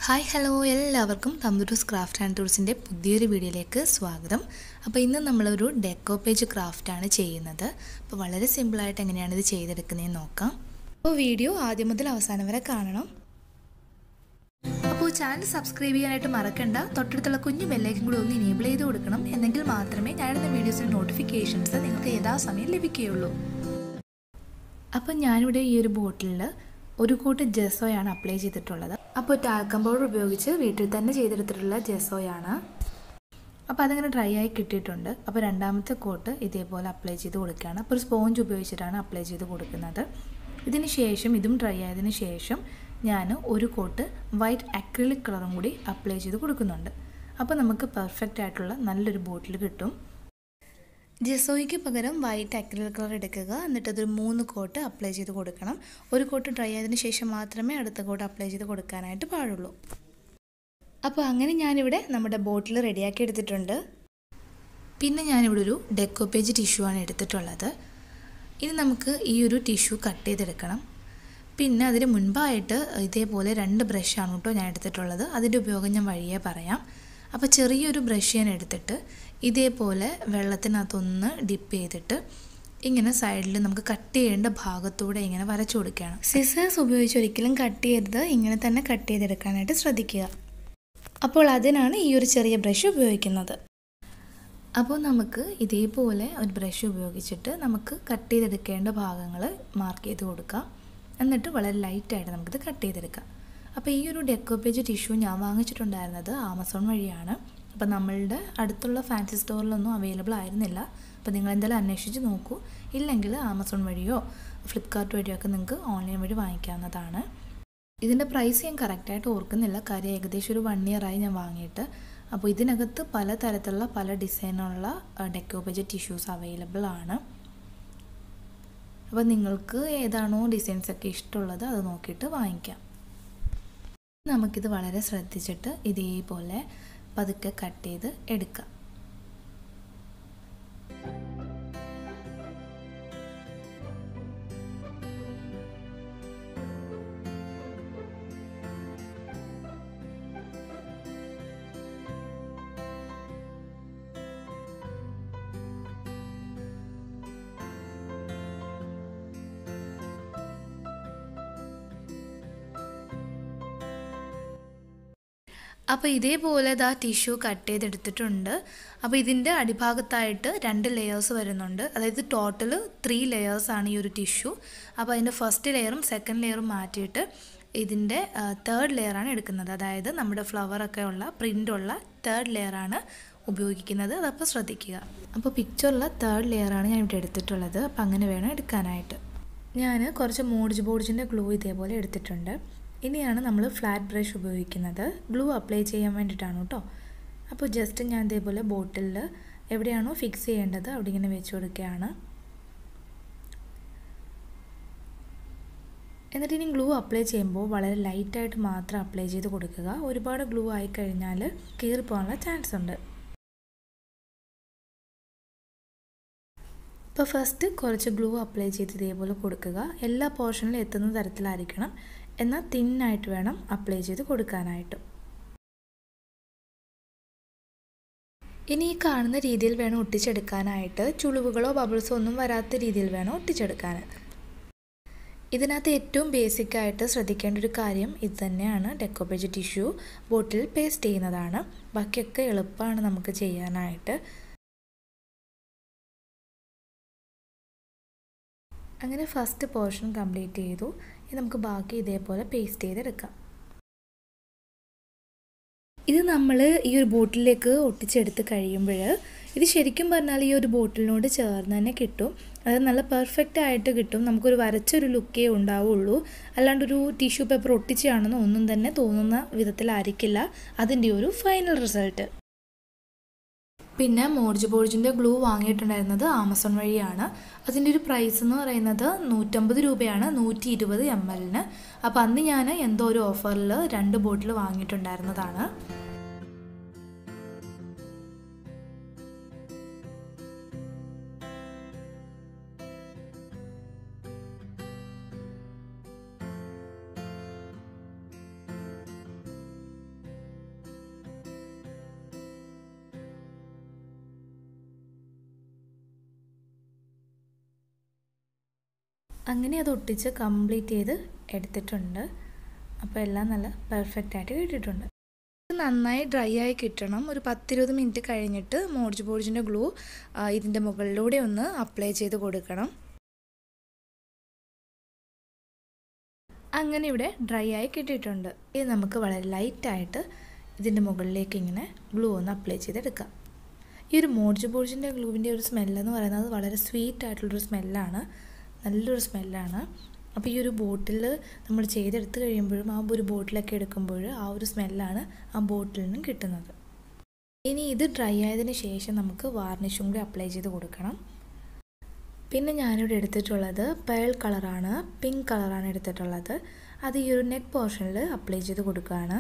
hi hello എല്ലാവർക്കും തമ്പുരൂസ് craft and ടൂൾസിൻ്റെ പുതിയൊരു വീഡിയോയിലേക്ക് സ്വാഗതം അപ്പോൾ ഇന്ന് നമ്മളൊരു ഡെക്കോ പേജ് ക്രാഫ്റ്റാണ് ചെയ്യുന്നത് അപ്പോൾ വളരെ സിമ്പിളായിട്ട് എങ്ങനെയാണ് ഇത് ചെയ്തെടുക്കുന്നതെന്ന് നോക്കാം അപ്പോൾ വീഡിയോ ആദ്യം മുതൽ അവസാനം വരെ കാണണം അപ്പോൾ ചാനൽ സബ്സ്ക്രൈബ് ചെയ്യാനായിട്ട് മറക്കണ്ട തൊട്ടടുത്തുള്ള കുഞ്ഞു ബെല്ലൈക്കും കൂടി ഒന്ന് ഇനേബിൾ ചെയ്ത് കൊടുക്കണം എന്നെങ്കിൽ മാത്രമേ ഞാനിടുന്ന വീഡിയോസിൻ്റെ നോട്ടിഫിക്കേഷൻസ് നിങ്ങൾക്ക് യഥാസമയം ലഭിക്കുകയുള്ളൂ അപ്പം ഞാനിവിടെ ഈ ഒരു ബോട്ടിലിൽ ഒരു കൂട്ട് ജെസോയാണ് അപ്ലൈ ചെയ്തിട്ടുള്ളത് അപ്പോൾ ടാൽക്കം പൗഡർ ഉപയോഗിച്ച് വീട്ടിൽ തന്നെ ചെയ്തെടുത്തിട്ടുള്ള ജെസോയാണ് അപ്പോൾ അതങ്ങനെ ഡ്രൈ ആയി കിട്ടിയിട്ടുണ്ട് അപ്പോൾ രണ്ടാമത്തെ കോട്ട് ഇതേപോലെ അപ്ലൈ ചെയ്ത് കൊടുക്കുകയാണ് അപ്പോൾ ഒരു സ്പോഞ്ച് ഉപയോഗിച്ചിട്ടാണ് അപ്ലൈ ചെയ്ത് കൊടുക്കുന്നത് ഇതിന് ശേഷം ഇതും ഡ്രൈ ആയതിനു ശേഷം ഞാൻ ഒരു കോട്ട് വൈറ്റ് അക്രിലിക് കളറും കൂടി അപ്ലൈ ചെയ്ത് കൊടുക്കുന്നുണ്ട് അപ്പോൾ നമുക്ക് പെർഫെക്റ്റ് ആയിട്ടുള്ള നല്ലൊരു ബോട്ടിൽ കിട്ടും ജെസോയ്ക്ക് പകരം വൈറ്റ് അക്രിലിക് കളർ എടുക്കുക എന്നിട്ട് അതൊരു മൂന്ന് കോട്ട് അപ്ലൈ ചെയ്ത് കൊടുക്കണം ഒരു കോട്ട് ഡ്രൈ ആയതിനു ശേഷം മാത്രമേ അടുത്ത കോട്ട് അപ്ലൈ ചെയ്ത് കൊടുക്കാനായിട്ട് പാടുള്ളൂ അപ്പോൾ അങ്ങനെ ഞാനിവിടെ നമ്മുടെ ബോട്ടിൽ റെഡിയാക്കി എടുത്തിട്ടുണ്ട് പിന്നെ ഞാനിവിടെ ഒരു ഡെക്കോ പേജ് ടിഷ്യൂ ആണ് എടുത്തിട്ടുള്ളത് ഇനി നമുക്ക് ഈ ഒരു ടിഷ്യൂ കട്ട് ചെയ്തെടുക്കണം പിന്നെ അതിന് മുൻപായിട്ട് ഇതേപോലെ രണ്ട് ബ്രഷാണ് കേട്ടോ ഞാൻ എടുത്തിട്ടുള്ളത് അതിൻ്റെ ഉപയോഗം ഞാൻ വഴിയേ പറയാം അപ്പോൾ ചെറിയൊരു ബ്രഷ് ഞാൻ എടുത്തിട്ട് ഇതേപോലെ വെള്ളത്തിനകത്തൊന്ന് ഡിപ്പ് ചെയ്തിട്ട് ഇങ്ങനെ സൈഡിൽ നമുക്ക് കട്ട് ചെയ്യേണ്ട ഭാഗത്തൂടെ ഇങ്ങനെ വരച്ചു കൊടുക്കുകയാണ് സിസേഴ്സ് ഉപയോഗിച്ച് ഒരിക്കലും കട്ട് ചെയ്തത് ഇങ്ങനെ തന്നെ കട്ട് ചെയ്തെടുക്കാനായിട്ട് ശ്രദ്ധിക്കുക അപ്പോൾ അതിനാണ് ഈ ഒരു ചെറിയ ബ്രഷ് ഉപയോഗിക്കുന്നത് അപ്പോൾ നമുക്ക് ഇതേപോലെ ഒരു ബ്രഷ് ഉപയോഗിച്ചിട്ട് നമുക്ക് കട്ട് ചെയ്തെടുക്കേണ്ട ഭാഗങ്ങൾ മാർക്ക് ചെയ്ത് കൊടുക്കാം എന്നിട്ട് വളരെ ലൈറ്റായിട്ട് നമുക്കിത് കട്ട് ചെയ്തെടുക്കാം അപ്പോൾ ഈ ഒരു ഡെക്കോ പേജ് ടിഷ്യൂ ഞാൻ വാങ്ങിച്ചിട്ടുണ്ടായിരുന്നത് ആമസോൺ വഴിയാണ് അപ്പോൾ നമ്മളുടെ അടുത്തുള്ള ഫാൻസി സ്റ്റോറിലൊന്നും അവൈലബിൾ ആയിരുന്നില്ല അപ്പോൾ നിങ്ങൾ എന്തായാലും അന്വേഷിച്ച് നോക്കൂ ഇല്ലെങ്കിൽ ആമസോൺ വഴിയോ ഫ്ലിപ്കാർട്ട് വഴിയോ ഒക്കെ നിങ്ങൾക്ക് ഓൺലൈൻ വഴി വാങ്ങിക്കാവുന്നതാണ് ഇതിൻ്റെ പ്രൈസ് ഞാൻ കറക്റ്റായിട്ട് ഓർക്കുന്നില്ല കാര്യം ഏകദേശം ഒരു വൺ ഇയറായി ഞാൻ വാങ്ങിയിട്ട് അപ്പോൾ ഇതിനകത്ത് പല തരത്തിലുള്ള പല ഡിസൈനുള്ള ഡെക്കോ പേജ് ടിഷ്യൂസ് അവൈലബിൾ ആണ് അപ്പോൾ നിങ്ങൾക്ക് ഏതാണോ ഡിസൈൻസ് ഒക്കെ ഇഷ്ടമുള്ളത് അത് നോക്കിയിട്ട് വാങ്ങിക്കാം നമുക്കിത് വളരെ ശ്രദ്ധിച്ചിട്ട് ഇതേപോലെ പതുക്കെ കട്ട് ചെയ്ത് എടുക്കാം അപ്പോൾ ഇതേപോലെ ഇതാ ടിഷ്യൂ കട്ട് ചെയ്തെടുത്തിട്ടുണ്ട് അപ്പോൾ ഇതിൻ്റെ അടിഭാഗത്തായിട്ട് രണ്ട് ലെയേഴ്സ് വരുന്നുണ്ട് അതായത് ടോട്ടൽ ത്രീ ലെയേഴ്സാണ് ഈ ഒരു ടിഷ്യൂ അപ്പോൾ അതിൻ്റെ ഫസ്റ്റ് ലെയറും സെക്കൻഡ് ലെയറും മാറ്റിയിട്ട് ഇതിൻ്റെ തേർഡ് ലെയറാണ് എടുക്കുന്നത് അതായത് നമ്മുടെ ഫ്ലവറൊക്കെ ഉള്ള പ്രിൻ്റുള്ള തേർഡ് ലെയറാണ് ഉപയോഗിക്കുന്നത് അതപ്പോൾ ശ്രദ്ധിക്കുക അപ്പോൾ പിക്ചറുള്ള തേർഡ് ലെയറാണ് ഞാൻ ഇവിടെ എടുത്തിട്ടുള്ളത് അപ്പോൾ അങ്ങനെ വേണം എടുക്കാനായിട്ട് ഞാൻ കുറച്ച് മോഡ്ജ് ബോർഡ്ജിൻ്റെ ഗ്ലൂ ഇതേപോലെ എടുത്തിട്ടുണ്ട് ഇനിയാണ് നമ്മൾ ഫ്ലാറ്റ് ബ്രഷ് ഉപയോഗിക്കുന്നത് ഗ്ലൂ അപ്ലൈ ചെയ്യാൻ വേണ്ടിയിട്ടാണ് കേട്ടോ അപ്പോൾ ജസ്റ്റ് ഞാൻ ഇതേപോലെ ബോട്ടിലിൽ എവിടെയാണോ ഫിക്സ് ചെയ്യേണ്ടത് അവിടെ ഇങ്ങനെ വെച്ച് കൊടുക്കുകയാണ് എന്നിട്ട് ഇനി ഗ്ലൂ അപ്ലൈ ചെയ്യുമ്പോൾ വളരെ ലൈറ്റായിട്ട് മാത്രം അപ്ലൈ ചെയ്ത് കൊടുക്കുക ഒരുപാട് ഗ്ലൂ ആയി കഴിഞ്ഞാൽ കീറിപ്പോകാനുള്ള ചാൻസ് ഉണ്ട് ഇപ്പോൾ ഫസ്റ്റ് കുറച്ച് ഗ്ലൂ അപ്ലൈ ചെയ്ത് ഇതേപോലെ കൊടുക്കുക എല്ലാ പോർഷനിലും എത്തുന്ന തരത്തിലായിരിക്കണം എന്നാൽ തിന്നായിട്ട് വേണം അപ്ലൈ ചെയ്ത് കൊടുക്കാനായിട്ട് ഇനി ഈ കാണുന്ന രീതിയിൽ വേണം ഒട്ടിച്ചെടുക്കാനായിട്ട് ചുളിവുകളോ ബബിൾസോ ഒന്നും വരാത്ത രീതിയിൽ വേണം ഒട്ടിച്ചെടുക്കാൻ ഇതിനകത്ത് ഏറ്റവും ബേസിക് ആയിട്ട് ശ്രദ്ധിക്കേണ്ട ഒരു കാര്യം ഇത് തന്നെയാണ് ഡെക്കോപേജ് ടിഷ്യൂ ബോട്ടിൽ പേസ്റ്റ് ചെയ്യുന്നതാണ് ബാക്കിയൊക്കെ എളുപ്പമാണ് നമുക്ക് ചെയ്യാനായിട്ട് അങ്ങനെ ഫസ്റ്റ് പോർഷൻ കംപ്ലീറ്റ് ചെയ്തു ഇനി നമുക്ക് ബാക്കി ഇതേപോലെ പേസ്റ്റ് ചെയ്തെടുക്കാം ഇത് നമ്മൾ ഈ ഒരു ബോട്ടിലേക്ക് ഒട്ടിച്ചെടുത്ത് കഴിയുമ്പോൾ ഇത് ശരിക്കും പറഞ്ഞാൽ ഈ ഒരു ബോട്ടിലിനോട് ചേർന്ന് തന്നെ കിട്ടും അത് നല്ല പെർഫെക്റ്റ് ആയിട്ട് കിട്ടും നമുക്കൊരു വരച്ചൊരു ലുക്കേ ഉണ്ടാവുള്ളൂ അല്ലാണ്ട് ഒരു ടിഷ്യൂ പേപ്പർ ഒട്ടിച്ചാണെന്ന് ഒന്നും തന്നെ തോന്നുന്ന വിധത്തിലായിരിക്കില്ല അതിൻ്റെ ഒരു ഫൈനൽ റിസൾട്ട് പിന്നെ മോർജ് ബോർജിൻ്റെ ഗ്ലൂ വാങ്ങിയിട്ടുണ്ടായിരുന്നത് ആമസോൺ വഴിയാണ് അതിൻ്റെ ഒരു പ്രൈസ് എന്ന് പറയുന്നത് നൂറ്റമ്പത് രൂപയാണ് നൂറ്റി ഇരുപത് എം എല്ലിന് അപ്പോൾ അന്ന് ഞാൻ എന്തോ ഒരു ഓഫറിൽ രണ്ട് ബോട്ടിൽ വാങ്ങിയിട്ടുണ്ടായിരുന്നതാണ് അങ്ങനെ അത് ഒട്ടിച്ച് കംപ്ലീറ്റ് ചെയ്ത് എടുത്തിട്ടുണ്ട് അപ്പോൾ എല്ലാം നല്ല പെർഫെക്റ്റ് ആയിട്ട് കിട്ടിയിട്ടുണ്ട് ഇത് നന്നായി ഡ്രൈ ആയി കിട്ടണം ഒരു പത്തിരുപത് മിനിറ്റ് കഴിഞ്ഞിട്ട് മോർജ് ബോർജിൻ്റെ ഗ്ലൂ ഇതിൻ്റെ മുകളിലൂടെ ഒന്ന് അപ്ലൈ ചെയ്ത് കൊടുക്കണം അങ്ങനെ ഇവിടെ ഡ്രൈ ആയി കിട്ടിയിട്ടുണ്ട് ഇത് നമുക്ക് വളരെ ലൈറ്റായിട്ട് ഇതിൻ്റെ മുകളിലേക്ക് ഇങ്ങനെ ഗ്ലൂ ഒന്ന് അപ്ലൈ ചെയ്തെടുക്കാം ഈ ഒരു മോർജ് ബോർജിൻ്റെ ഗ്ലൂവിൻ്റെ ഒരു സ്മെല്ലെന്ന് പറയുന്നത് വളരെ സ്വീറ്റ് ആയിട്ടുള്ളൊരു സ്മെല്ലാണ് നല്ലൊരു സ്മെല്ലാണ് അപ്പോൾ ഈ ഒരു ബോട്ടിൽ നമ്മൾ ചെയ്തെടുത്ത് കഴിയുമ്പോഴും ആ ഒരു ബോട്ടിലൊക്കെ എടുക്കുമ്പോൾ ആ ഒരു സ്മെല്ലാണ് ആ ബോട്ടിൽ നിന്നും കിട്ടുന്നത് ഇനി ഇത് ഡ്രൈ ആയതിന് ശേഷം നമുക്ക് വാർണിഷും കൂടി അപ്ലൈ ചെയ്ത് കൊടുക്കണം പിന്നെ ഞാനിവിടെ എടുത്തിട്ടുള്ളത് പേൾ കളറാണ് പിങ്ക് കളറാണ് എടുത്തിട്ടുള്ളത് അത് ഈ ഒരു നെക്ക് പോർഷനിൽ അപ്ലൈ ചെയ്ത് കൊടുക്കുകയാണ്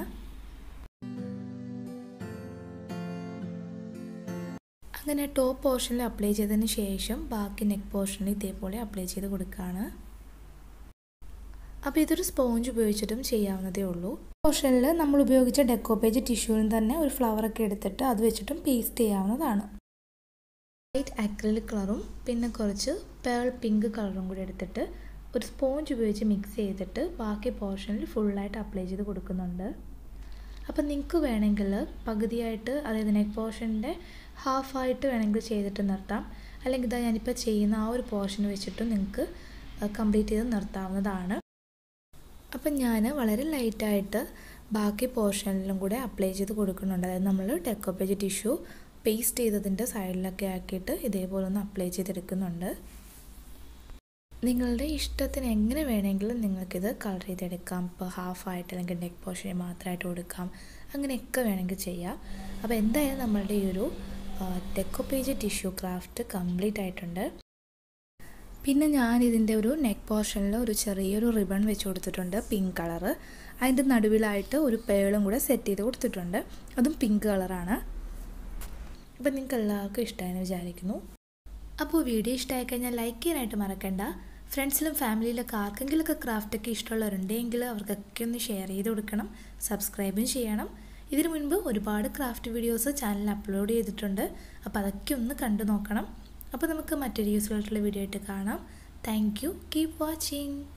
അങ്ങനെ ടോപ്പ് പോർഷനിൽ അപ്ലൈ ചെയ്തതിന് ശേഷം ബാക്കി നെക്ക് പോർഷനിൽ ഇതേപോലെ അപ്ലൈ ചെയ്ത് കൊടുക്കുകയാണ് അപ്പോൾ ഇതൊരു സ്പോഞ്ച് ഉപയോഗിച്ചിട്ടും ചെയ്യാവുന്നതേ ഉള്ളൂ പോർഷനിൽ നമ്മൾ ഉപയോഗിച്ച ഡെക്കോപ്പേജ് ടിഷ്യൂവിൽ തന്നെ ഒരു ഫ്ലവറൊക്കെ എടുത്തിട്ട് അത് വെച്ചിട്ടും പേസ്റ്റ് ചെയ്യാവുന്നതാണ് വൈറ്റ് അക്രലിക് കളറും പിന്നെ കുറച്ച് പേൾ പിങ്ക് കളറും കൂടി എടുത്തിട്ട് ഒരു സ്പോഞ്ച് ഉപയോഗിച്ച് മിക്സ് ചെയ്തിട്ട് ബാക്കി പോർഷനിൽ ഫുള്ളായിട്ട് അപ്ലൈ ചെയ്ത് കൊടുക്കുന്നുണ്ട് അപ്പം നിങ്ങൾക്ക് വേണമെങ്കിൽ പകുതിയായിട്ട് അതായത് നെക്ക് പോർഷൻ്റെ ഹാഫായിട്ട് വേണമെങ്കിൽ ചെയ്തിട്ട് നിർത്താം അല്ലെങ്കിൽ ഇതാ ഞാനിപ്പോൾ ചെയ്യുന്ന ആ ഒരു പോർഷൻ വെച്ചിട്ട് നിങ്ങൾക്ക് കംപ്ലീറ്റ് ചെയ്ത് നിർത്താവുന്നതാണ് അപ്പം ഞാൻ വളരെ ലൈറ്റായിട്ട് ബാക്കി പോർഷനിലും കൂടെ അപ്ലൈ ചെയ്ത് കൊടുക്കുന്നുണ്ട് അതായത് നമ്മൾ ടെക്കോപ്പേജ് ടിഷ്യൂ പേസ്റ്റ് ചെയ്തതിൻ്റെ സൈഡിലൊക്കെ ആക്കിയിട്ട് ഇതേപോലെ ഒന്ന് അപ്ലൈ ചെയ്തെടുക്കുന്നുണ്ട് നിങ്ങളുടെ ഇഷ്ടത്തിന് എങ്ങനെ വേണമെങ്കിലും നിങ്ങൾക്കിത് കളർ ചെയ്തെടുക്കാം ഇപ്പോൾ ഹാഫായിട്ട് അല്ലെങ്കിൽ നെക്ക് പോർഷനെ മാത്രമായിട്ട് കൊടുക്കാം അങ്ങനെയൊക്കെ വേണമെങ്കിൽ ചെയ്യാം അപ്പോൾ എന്തായാലും നമ്മളുടെ ഈ ഒരു ടെക്കോപ്പേജ് ടിഷ്യൂ ക്രാഫ്റ്റ് കംപ്ലീറ്റ് ആയിട്ടുണ്ട് പിന്നെ ഞാൻ ഇതിൻ്റെ ഒരു നെക്ക് പോർഷനിൽ ഒരു ചെറിയൊരു റിബൺ വെച്ച് കൊടുത്തിട്ടുണ്ട് പിങ്ക് കളറ് അതിൻ്റെ നടുവിലായിട്ട് ഒരു പേളും കൂടെ സെറ്റ് ചെയ്ത് കൊടുത്തിട്ടുണ്ട് അതും പിങ്ക് കളറാണ് അപ്പം നിങ്ങൾക്ക് എല്ലാവർക്കും ഇഷ്ടമായെന്ന് വിചാരിക്കുന്നു അപ്പോൾ വീഡിയോ ഇഷ്ടമായി കഴിഞ്ഞാൽ ലൈക്ക് ചെയ്യാനായിട്ട് മറക്കണ്ട ഫ്രണ്ട്സിലും ഫാമിലിയിലൊക്കെ ആർക്കെങ്കിലുമൊക്കെ ക്രാഫ്റ്റൊക്കെ ഇഷ്ടമുള്ളവരുണ്ടെങ്കിൽ അവർക്കൊക്കെ ഒന്ന് ഷെയർ ചെയ്ത് കൊടുക്കണം സബ്സ്ക്രൈബും ചെയ്യണം ഇതിനു മുൻപ് ഒരുപാട് ക്രാഫ്റ്റ് വീഡിയോസ് ചാനലിൽ അപ്ലോഡ് ചെയ്തിട്ടുണ്ട് അപ്പോൾ അതൊക്കെ ഒന്ന് കണ്ടു നോക്കണം അപ്പോൾ നമുക്ക് മറ്റൊരു യൂസ്ഫുൾ ആയിട്ടുള്ള വീഡിയോ ആയിട്ട് കാണാം താങ്ക് യു കീപ് വാച്ചിങ്